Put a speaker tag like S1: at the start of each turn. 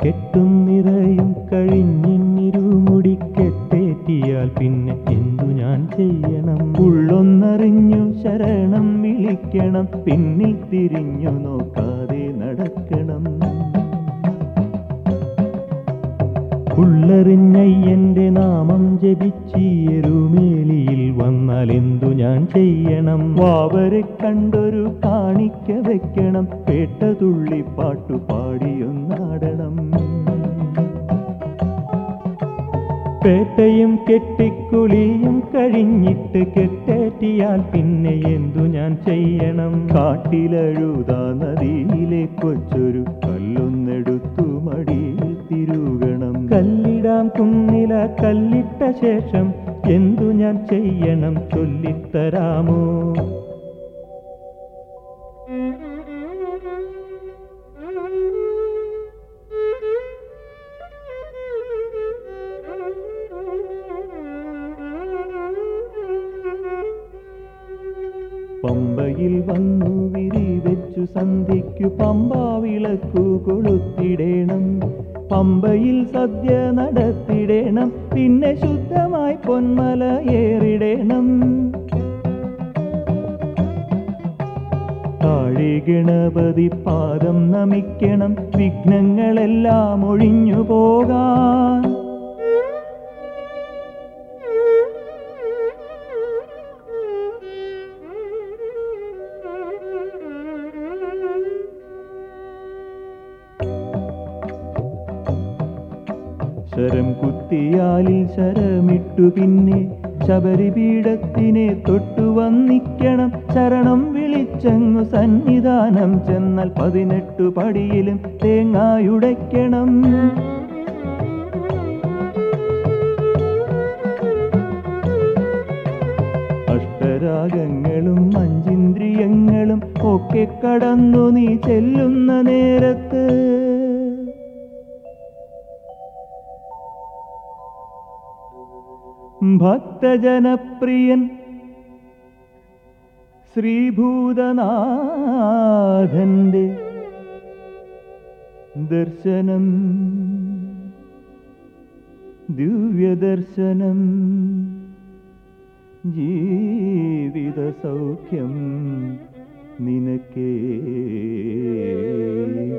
S1: കെട്ടും നിറയും കഴിഞ്ഞിരുമുടി കെട്ടേറ്റിയാൽ പിന്നെ എന്തു ഞാൻ ചെയ്യണം ഉള്ളൊന്നറിഞ്ഞു ശരണം വിളിക്കണം പിന്നിൽ തിരിഞ്ഞു നോക്കാതെ നടക്കണം ഉള്ളറിഞ്ഞയ്യന്റെ നാമം ജപിച്ചീയരുമേലിയിൽ വന്നാൽ എന്തു ഞാൻ ചെയ്യണം വാവരെ കണ്ടൊരു കാണിക്ക വെക്കണം പേട്ട തുള്ളി പാട്ടു പാടിയൊന്നാടണം പേട്ടയും കെട്ടിക്കുളിയും കഴിഞ്ഞിട്ട് കെട്ടേറ്റിയാൽ പിന്നെ എന്തു ഞാൻ ചെയ്യണം കാട്ടിലഴുതാ നദിയിലെ കൊച്ചൊരു കല്ലൊന്നെടുത്തു മടിയിൽ തിരുകണം കല്ലിടാം കുന്നില കല്ലിട്ട ശേഷം എന്തു ഞാൻ ചെയ്യണം ചൊല്ലിത്തരാമോ പമ്പയിൽ വന്നു വിരി വെച്ചു സന്ധിക്കു പമ്പാ വിളക്കു കൊളുത്തിടേണം പമ്പയിൽ സദ്യ നടത്തിടേണം പിന്നെ ശുദ്ധമായി പൊന്മല ഏറിടേണം താഴെ ഗണപതി പാദം നമിക്കണം വിഘ്നങ്ങളെല്ലാം ഒഴിഞ്ഞു പോകാൻ ശരം കുത്തിയാലിൽ ശരമിട്ടു പിന്നെ ശബരിപീഠത്തിനെ തൊട്ടു വന്നിക്കണം ശരണം വിളിച്ചങ്ങു സന്നിധാനം ചെന്നാൽ പതിനെട്ടു പടിയിലും തേങ്ങായുടയ്ക്കണം അഷ്ടരാഗങ്ങളും അഞ്ചിന്ദ്രിയങ്ങളും ഒക്കെ കടന്നു നീ ചെല്ലുന്ന നേരത്ത് ഭക്തജനപ്രിയൻ ശ്രീഭൂതനാഥന്റെ ദർശനം ദിവ്യദർശനം ജീവിത സൗഖ്യം നിനക്കേ